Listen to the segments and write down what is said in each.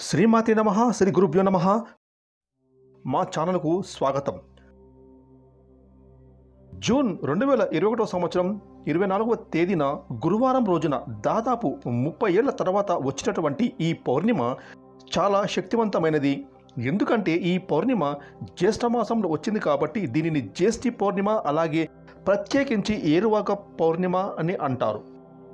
శ్రీమాతి నమ శ్రీ గురుభ్యో నమ మా ఛానల్కు స్వాగతం జూన్ రెండు వేల ఇరవై ఒకటో సంవత్సరం ఇరవై నాలుగవ తేదీన గురువారం రోజున దాదాపు ముప్పై ఏళ్ల తర్వాత వచ్చినటువంటి ఈ పౌర్ణిమ చాలా శక్తివంతమైనది ఎందుకంటే ఈ పౌర్ణిమ జ్యేష్ఠ మాసంలో వచ్చింది కాబట్టి దీనిని జ్యేష్ఠి పౌర్ణిమ అలాగే ప్రత్యేకించి ఏరువాక పౌర్ణిమ అని అంటారు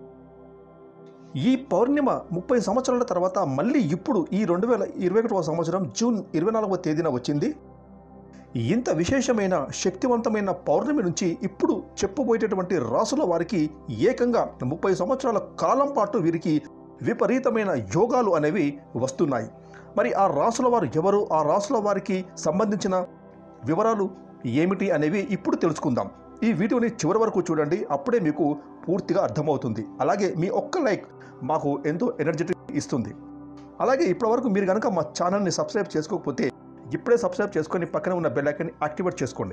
ఈ పౌర్ణిమ ముప్పై సంవత్సరాల తర్వాత మళ్ళీ ఇప్పుడు ఈ రెండు వేల ఇరవై ఒకటవ సంవత్సరం జూన్ ఇరవై నాలుగవ తేదీన వచ్చింది ఇంత విశేషమైన శక్తివంతమైన పౌర్ణమి నుంచి ఇప్పుడు చెప్పబోయేటటువంటి రాసుల వారికి ఏకంగా ముప్పై సంవత్సరాల కాలం పాటు వీరికి విపరీతమైన యోగాలు అనేవి వస్తున్నాయి మరి ఆ రాసుల వారు ఎవరు ఆ రాసుల వారికి సంబంధించిన వివరాలు ఏమిటి అనేవి ఇప్పుడు తెలుసుకుందాం ఈ వీడియోని చివరి వరకు చూడండి అప్పుడే మీకు పూర్తిగా అర్థమవుతుంది అలాగే మీ ఒక్క లైక్ మాకు ఎంతో ఎనర్జెటిక్ ఇస్తుంది అలాగే ఇప్పటివరకు మీరు కనుక మా ఛానల్ని సబ్స్క్రైబ్ చేసుకోకపోతే ఇప్పుడే సబ్స్క్రైబ్ చేసుకొని పక్కన ఉన్న బెల్ ఐకాన్ని యాక్టివేట్ చేసుకోండి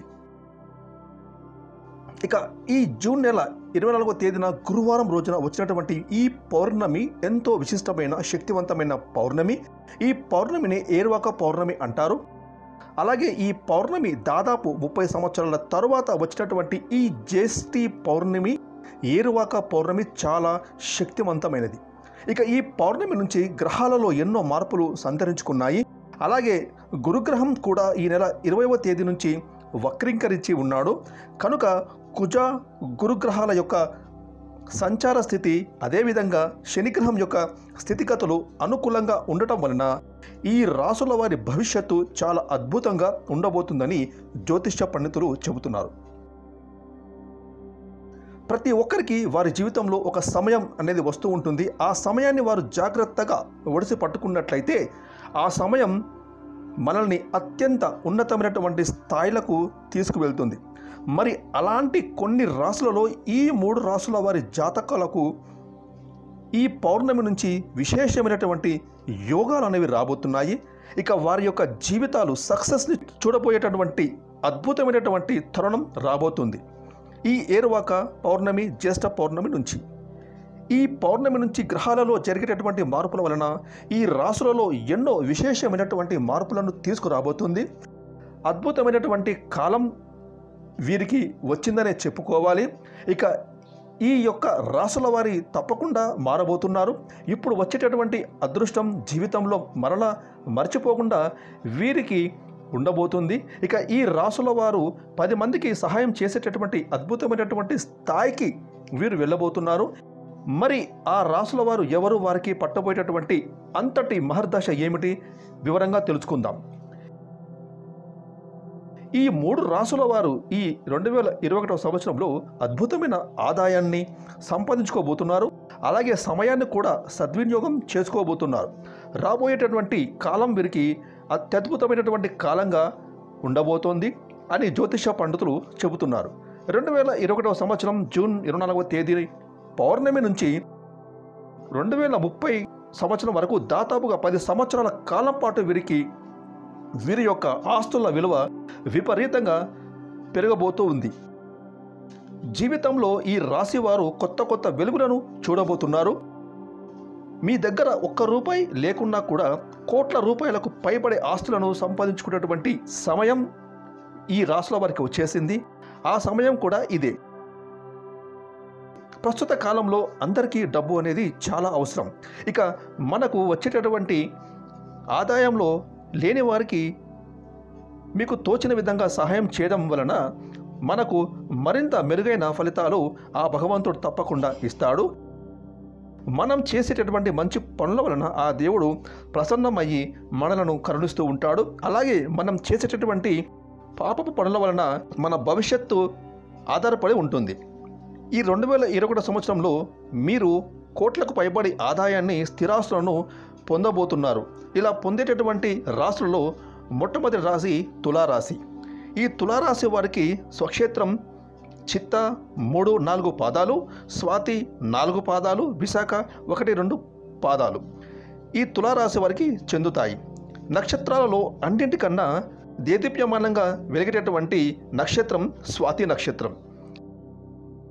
ఇక ఈ జూన్ నెల ఇరవై నాలుగో తేదీన గురువారం రోజున వచ్చినటువంటి ఈ పౌర్ణమి ఎంతో విశిష్టమైన శక్తివంతమైన పౌర్ణమి ఈ పౌర్ణమిని ఏరువాక పౌర్ణమి అంటారు అలాగే ఈ పౌర్ణమి దాదాపు ముప్పై సంవత్సరాల తరువాత వచ్చినటువంటి ఈ జ్యేష్ఠి పౌర్ణమి ఏరువాక పౌర్ణమి చాలా శక్తివంతమైనది ఇక ఈ పౌర్ణమి నుంచి గ్రహాలలో ఎన్నో మార్పులు సంతరించుకున్నాయి అలాగే గురుగ్రహం కూడా ఈ నెల ఇరవైవ తేదీ నుంచి వక్రీకరించి ఉన్నాడు కనుక కుజ గురుగ్రహాల యొక్క సంచార స్థితి అదేవిధంగా శనిగ్రహం యొక్క స్థితిగతులు అనుకూలంగా ఉండటం వలన ఈ రాసుల వారి భవిష్యత్తు చాలా అద్భుతంగా ఉండబోతుందని జ్యోతిష్య పండితులు చెబుతున్నారు ప్రతి ఒక్కరికి వారి జీవితంలో ఒక సమయం అనేది వస్తూ ఉంటుంది ఆ సమయాన్ని వారు జాగ్రత్తగా ఒడిసి పట్టుకున్నట్లయితే ఆ సమయం మనల్ని అత్యంత ఉన్నతమైనటువంటి స్థాయిలకు తీసుకువెళ్తుంది మరి అలాంటి కొన్ని రాసులలో ఈ మూడు రాసుల వారి జాతకాలకు ఈ పౌర్ణమి నుంచి విశేషమైనటువంటి యోగాలు అనేవి రాబోతున్నాయి ఇక వారి యొక్క జీవితాలు సక్సెస్ని చూడబోయేటటువంటి అద్భుతమైనటువంటి తరుణం రాబోతుంది ఈ ఏరువాక పౌర్ణమి జ్యేష్ఠ పౌర్ణమి నుంచి ఈ పౌర్ణమి నుంచి గ్రహాలలో జరిగేటటువంటి మార్పుల వలన ఈ రాసులలో ఎన్నో విశేషమైనటువంటి మార్పులను తీసుకురాబోతుంది అద్భుతమైనటువంటి కాలం వీరికి వచ్చిందనే చెప్పుకోవాలి ఇక ఈ యొక్క రాసుల వారి తప్పకుండా మారబోతున్నారు ఇప్పుడు వచ్చేటటువంటి అదృష్టం జీవితంలో మరలా మర్చిపోకుండా వీరికి ఉండబోతుంది ఇక ఈ రాసుల వారు పది మందికి సహాయం చేసేటటువంటి అద్భుతమైనటువంటి స్థాయికి వీరు వెళ్ళబోతున్నారు మరి ఆ రాసుల వారు ఎవరు వారికి పట్టబోయేటటువంటి అంతటి మహర్దశ ఏమిటి వివరంగా తెలుసుకుందాం ఈ మూడు రాసుల వారు ఈ రెండు వేల ఇరవై ఒకటవ సంవత్సరంలో అద్భుతమైన ఆదాయాన్ని సంపాదించుకోబోతున్నారు అలాగే సమయాన్ని కూడా సద్వినియోగం చేసుకోబోతున్నారు రాబోయేటటువంటి కాలం వీరికి అత్యద్భుతమైనటువంటి కాలంగా ఉండబోతోంది అని జ్యోతిష పండితులు చెబుతున్నారు రెండు వేల ఇరవై ఒకటవ సంవత్సరం జూన్ ఇరవై నాలుగవ తేదీ పౌర్ణమి నుంచి రెండు వేల ముప్పై సంవత్సరం వరకు దాదాపుగా పది సంవత్సరాల కాలం పాటు వీరికి వీరి యొక్క ఆస్తుల విలువ విపరీతంగా పెరగబోతూ ఉంది జీవితంలో ఈ రాశి వారు కొత్త కొత్త వెలుగులను చూడబోతున్నారు మీ దగ్గర ఒక్క రూపాయి లేకున్నా కూడా కోట్ల రూపాయలకు పైబడే ఆస్తులను సంపాదించుకునేటువంటి సమయం ఈ రాశుల వారికి వచ్చేసింది ఆ సమయం కూడా ఇదే ప్రస్తుత కాలంలో అందరికీ డబ్బు అనేది చాలా అవసరం ఇక మనకు వచ్చేటటువంటి ఆదాయంలో లేని వారికి మీకు తోచిన విధంగా సహాయం చేయడం వలన మనకు మరింత మెరుగైన ఫలితాలు ఆ భగవంతుడు తప్పకుండా ఇస్తాడు మనం చేసేటటువంటి మంచి పనుల వలన ఆ దేవుడు ప్రసన్నమయ్యి మనలను కరుణిస్తూ ఉంటాడు అలాగే మనం చేసేటటువంటి పాపపు పనుల వలన మన భవిష్యత్తు ఆధారపడి ఉంటుంది ఈ రెండు వేల ఇరవై ఒకటో సంవత్సరంలో మీరు కోట్లకు పైబడి ఆదాయాన్ని స్థిరాస్తులను పొందబోతున్నారు ఇలా పొందేటటువంటి రాశులలో మొట్టమొదటి రాశి తులారాశి ఈ తులారాశి వారికి స్వక్షేత్రం చిత్త మూడు నాలుగు పాదాలు స్వాతి నాలుగు పాదాలు విశాఖ ఒకటి రెండు పాదాలు ఈ తులారాశి వారికి చెందుతాయి నక్షత్రాలలో అన్నింటికన్నా దేదీప్యమానంగా వెలిగేటటువంటి నక్షత్రం స్వాతి నక్షత్రం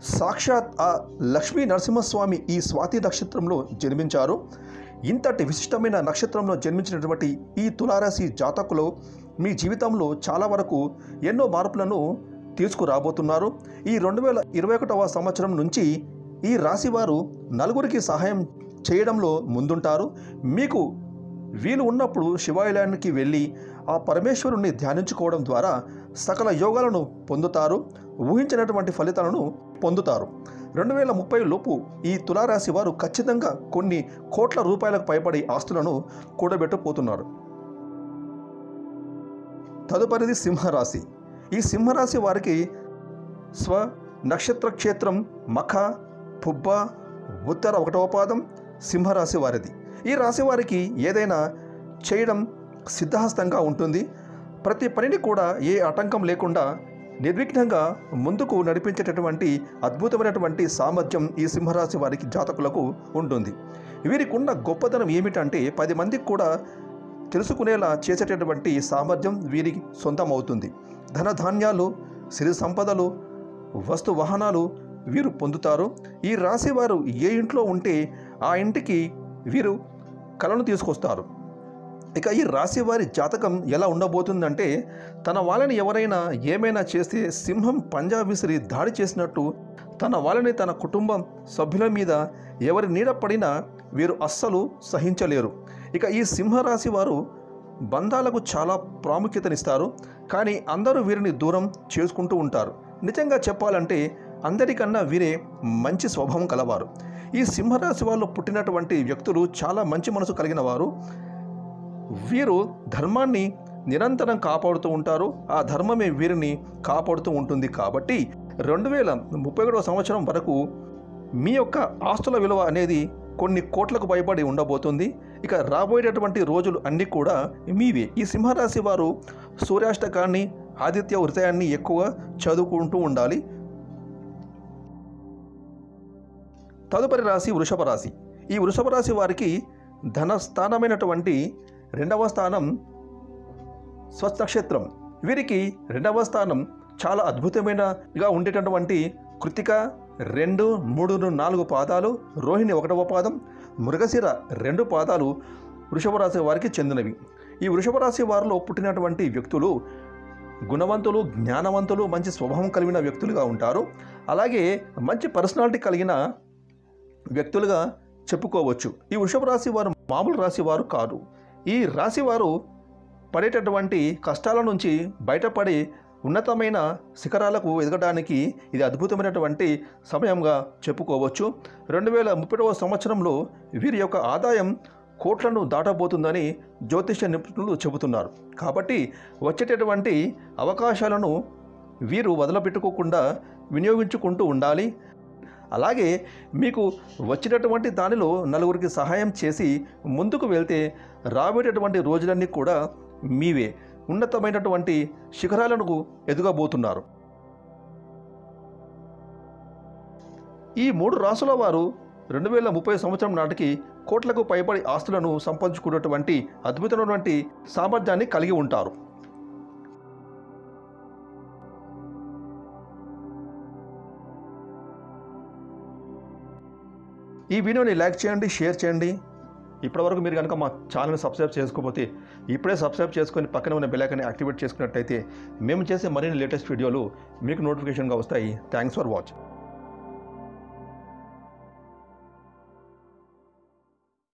సాక్షాత్ ఆ లక్ష్మీ నరసింహస్వామి ఈ స్వాతి నక్షత్రంలో జన్మించారు ఇంతటి విశిష్టమైన నక్షత్రంలో జన్మించినటువంటి ఈ తులారాశి జాతకులు మీ జీవితంలో చాలా వరకు ఎన్నో మార్పులను తీసుకురాబోతున్నారు ఈ రెండు వేల ఇరవై ఒకటవ సంవత్సరం నుంచి ఈ రాశి వారు నలుగురికి సహాయం చేయడంలో ముందుంటారు మీకు వీలు ఉన్నప్పుడు శివాలయానికి వెళ్ళి ఆ పరమేశ్వరుణ్ణి ధ్యానించుకోవడం ద్వారా సకల యోగాలను పొందుతారు ఊహించినటువంటి ఫలితాలను పొందుతారు రెండు వేల ముప్పై లోపు ఈ తులారాశి వారు ఖచ్చితంగా కొన్ని కోట్ల రూపాయలకు పైబడి ఆస్తులను కూడబెట్టబోతున్నారు తదుపరిది సింహరాశి ఈ సింహరాశి వారికి స్వ నక్షత్ర క్షేత్రం మఖ పుబ్బ ఉత్తర ఒకటవ పాదం సింహరాశి వారిది ఈ రాశి వారికి ఏదైనా చేయడం సిద్ధహస్తంగా ఉంటుంది ప్రతి పనిని కూడా ఏ ఆటంకం లేకుండా నిర్విఘ్నంగా ముందుకు నడిపించేటటువంటి అద్భుతమైనటువంటి సామర్థ్యం ఈ సింహరాశి వారికి జాతకులకు ఉంటుంది వీరికి ఉన్న గొప్పతనం ఏమిటంటే పది మందికి కూడా తెలుసుకునేలా చేసేటటువంటి సామర్థ్యం వీరికి సొంతం అవుతుంది ధనధాన్యాలు సిరి సంపదలు వస్తు వాహనాలు వీరు పొందుతారు ఈ రాశి వారు ఏ ఇంట్లో ఉంటే ఆ ఇంటికి వీరు కళను తీసుకొస్తారు ఇక ఈ రాశి వారి జాతకం ఎలా ఉండబోతుందంటే తన వాళ్ళని ఎవరైనా ఏమైనా చేస్తే సింహం పంజా విసిరి దాడి చేసినట్టు తన వాళ్ళని తన కుటుంబం సభ్యుల మీద ఎవరి నీడ పడినా వీరు అస్సలు సహించలేరు ఇక ఈ సింహరాశి వారు బంధాలకు చాలా ప్రాముఖ్యతనిస్తారు కానీ అందరూ వీరిని దూరం చేసుకుంటూ ఉంటారు నిజంగా చెప్పాలంటే అందరికన్నా వీరే మంచి స్వభావం కలవారు ఈ సింహరాశి వాళ్ళు పుట్టినటువంటి వ్యక్తులు చాలా మంచి మనసు కలిగిన వారు వీరు ధర్మాన్ని నిరంతరం కాపాడుతూ ఉంటారు ఆ ధర్మమే వీరిని కాపాడుతూ ఉంటుంది కాబట్టి రెండు వేల ముప్పై ఒకటవ సంవత్సరం వరకు మీ యొక్క ఆస్తుల విలువ అనేది కొన్ని కోట్లకు భయపడి ఉండబోతుంది ఇక రాబోయేటటువంటి రోజులు అన్నీ కూడా మీవే ఈ సింహరాశి వారు సూర్యాష్టకాన్ని ఆదిత్య హృదయాన్ని ఎక్కువ చదువుకుంటూ ఉండాలి తదుపరి రాశి వృషభ రాశి ఈ వృషభ రాశి వారికి ధనస్థానమైనటువంటి రెండవ స్థానం స్వనక్షత్రం వీరికి రెండవ స్థానం చాలా అద్భుతమైనగా ఉండేటటువంటి కృతిక రెండు మూడు నాలుగు పాదాలు రోహిణి ఒకటవ పాదం మృగశిర రెండు పాదాలు వృషభ రాశి వారికి చెందినవి ఈ వృషభ రాశి వారిలో పుట్టినటువంటి వ్యక్తులు గుణవంతులు జ్ఞానవంతులు మంచి స్వభావం కలిగిన వ్యక్తులుగా ఉంటారు అలాగే మంచి పర్సనాలిటీ కలిగిన వ్యక్తులుగా చెప్పుకోవచ్చు ఈ వృషభ రాశి వారు మామూలు రాశి వారు కాదు ఈ రాశి వారు పడేటటువంటి కష్టాల నుంచి బయటపడి ఉన్నతమైన శిఖరాలకు ఎదగడానికి ఇది అద్భుతమైనటువంటి సమయంగా చెప్పుకోవచ్చు రెండు వేల ముప్పైవ సంవత్సరంలో వీరి యొక్క ఆదాయం కోట్లను దాటబోతుందని జ్యోతిష నిపుణులు చెబుతున్నారు కాబట్టి వచ్చేటటువంటి అవకాశాలను వీరు వదిలిపెట్టుకోకుండా వినియోగించుకుంటూ ఉండాలి అలాగే మీకు వచ్చినటువంటి దానిలో నలుగురికి సహాయం చేసి ముందుకు వెళ్తే రాబోయేటటువంటి రోజులన్నీ కూడా మీవే ఉన్నతమైనటువంటి శిఖరాలను ఎదుగబోతున్నారు ఈ మూడు రాసుల వారు రెండు వేల ముప్పై సంవత్సరం నాటికి కోట్లకు పైబడి ఆస్తులను సంపాదించుకున్నటువంటి అద్భుతమైనటువంటి సామర్థ్యాన్ని కలిగి ఉంటారు ఈ వీడియోని లైక్ చేయండి షేర్ చేయండి ఇప్పటివరకు మీరు కనుక మా ఛానల్ని సబ్స్క్రైబ్ చేసుకోకపోతే ఇప్పుడే సబ్స్క్రైబ్ చేసుకొని పక్కన ఉన్న బెల్ ఐకాన్ని యాక్టివేట్ చేసుకున్నట్టయితే మేము చేసే మరిన్ని లేటెస్ట్ వీడియోలు మీకు నోటిఫికేషన్గా వస్తాయి థ్యాంక్స్ ఫర్ వాచింగ్